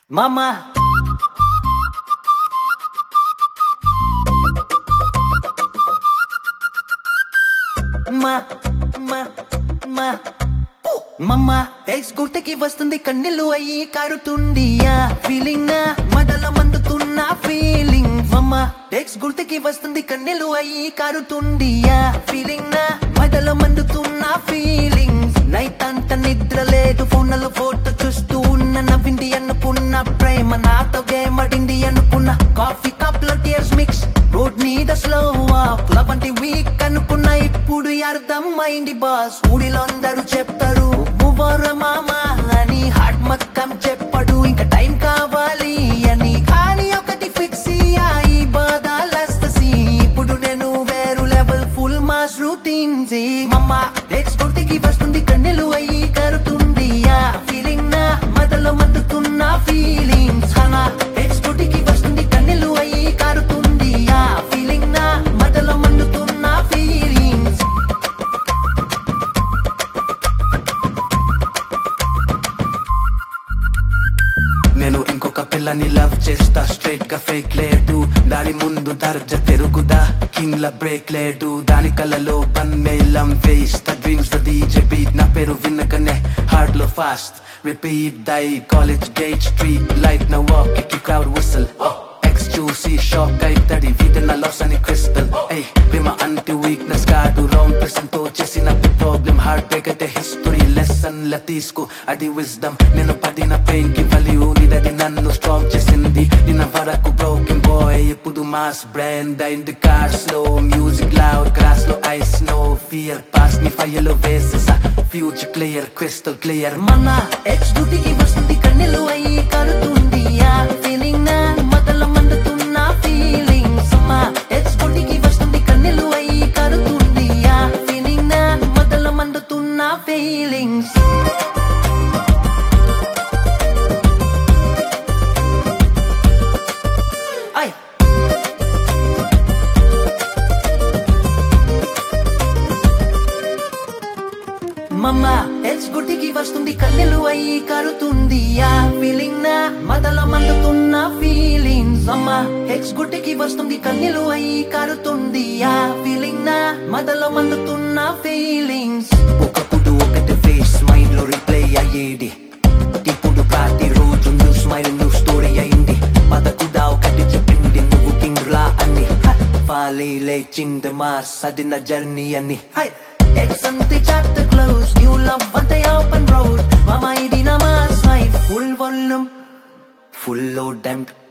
Mama. మా మా మా మమ్మ ఎక్స్ గుర్తుకి వస్తుంది కన్నెలు అయ్యి కారుతుంది ఆ ఫీలింగ్ నా మడల మందుతున్న ఫీలింగ్ మమ్మ ఎక్స్ గుర్తుకి వస్తుంది కన్నెలు అయ్యి కారుతుంది ఆ ఫీలింగ్ నా మడల మందుతున్న ఫీలింగ్ నైట్ అంత నిద్ర లేదు ఫోన్లలో ఫోటో చూస్తూ ఉన్న నవ్వింది అనుకున్న ప్రేమ నాతో గేమడింది అనుకున్న కాఫీ కప్ లో టీయర్స్ మిక్స్ రోడ్ మీద స్లో అప్ లవ్ అంటే వీక్ అనుకున్న ఇప్పుడు అర్థం అయింది బాస్ ఊడిలో అందరూ చెప్తారు మువ్వర మామ అని హార్ట్ మక్కం చెప్పడు ఇంకా టైం కావాలి అని కానీ ఒకటి ఫిక్స్ అయ్యి బాధ లస్తసి ఇప్పుడు నేను వేరు లెవెల్ ఫుల్ మాస్ రూటీన్ మమ్మ నెక్స్ట్ గుర్తికి వస్తుంది కన్నెలు అయ్యి కరుతుంది ఆ ఫీలింగ్ నా మదలో మద్దుతున్న ఫీలింగ్స్ హనా నెక్స్ట్ గుర్తికి వస్తుంది కన్నెలు అయ్యి కారుతుంది ఆ ఫీలింగ్ నా మదలో మండుతున్న ఫీలింగ్స్ నేను ఇంకొక పిల్లని లవ్ చేస్తా స్ట్రైట్ గా ఫేక్ లేదు దాని ముందు దర్జ తిరుగుదా కింగ్ ల బ్రేక్ లేదు దాని కళ్ళలో పన్నేలం వేస్ట్ డ్రీమ్స్ డీజే బీట్ నా పేరు వినకనే హార్డ్ లో ఫాస్ట్ రిపీట్ దై కాలేజ్ గేట్ స్ట్రీట్ లైట్ నా వాక్ ఎక్కి క్రౌడ్ విసిల్ ఎక్స్ చూసి షాక్ అవుతాడి వీధి నా లాస్ అని క్రిస్టల్ ఏయ్ ప్రేమ అంటి వీక్నెస్ కాదు రాంగ్ పర్సన్ తో చేసిన ప్రాబ్లం హార్ట్ బ్రేక్ అయితే హిస్టరీ లెసన్ ల తీసుకో అది విజ్డమ్ నేను పడిన పెయిన్ కి వాల్యూ నీదది నన్ను స్ట్రాంగ్ చేసింది నిన్న వరకు బ్రోకెన్ బాయ్ ఇప్పుడు మాస్ బ్రాండ్ అయింది కార్ స్లో మ్యూజిక్ లౌడ్ గ్రాస్ లో ఐస్ నో ఫియర్ పాస్ ని ఫైర్ లో వేసేసా ఫ్యూచర్ క్లియర్ క్రిస్టల్ క్లియర్ మన ఎక్స్ డ్యూటీకి వస్తుంది కన్నెలు అయ్యి కరుతుంది ఆ ఫీలింగ్ నా మదల మండుతున్న ఫీలింగ్స్ మా ఎక్స్ డ్యూటీకి వస్తుంది కన్నెలు అయ్యి కరుతుంది ఆ ఫీలింగ్ నా మదల మండుతున్న ఫీలింగ్స్ ఐ మమ్మ ఎక్స్ గుడ్డికి వస్తుంది కన్నెలు అయ్యి కారుతుంది ఆ ఫీలింగ్ నా మదల మండుతున్న ఫీలింగ్స్ అమ్మ ఎక్స్ గుడ్డికి వస్తుంది కన్నెలు అయ్యి కారుతుంది ఆ ఫీలింగ్ నా మదల మండుతున్న ఫీలింగ్స్ ఒకప్పుడు ఒకటి ఫేస్ మైండ్ లో రిప్లై అయ్యేది ఇప్పుడు ప్రతి రోజు న్యూ స్మైల్ న్యూ స్టోరీ అయింది పదకుడా ఒకటి చెప్పింది నువ్వు కింగ్ రా అని ఫాలీ లేచింది మాస్ అది నా జర్నీ అని హై ఎక్స్ అంతే చాప్టర్ క్లోజ్ న్యూ లవ్ అంతే ఓపెన్ రోడ్ మమ్మ ఇది నా mass high full volume full లో డెంట్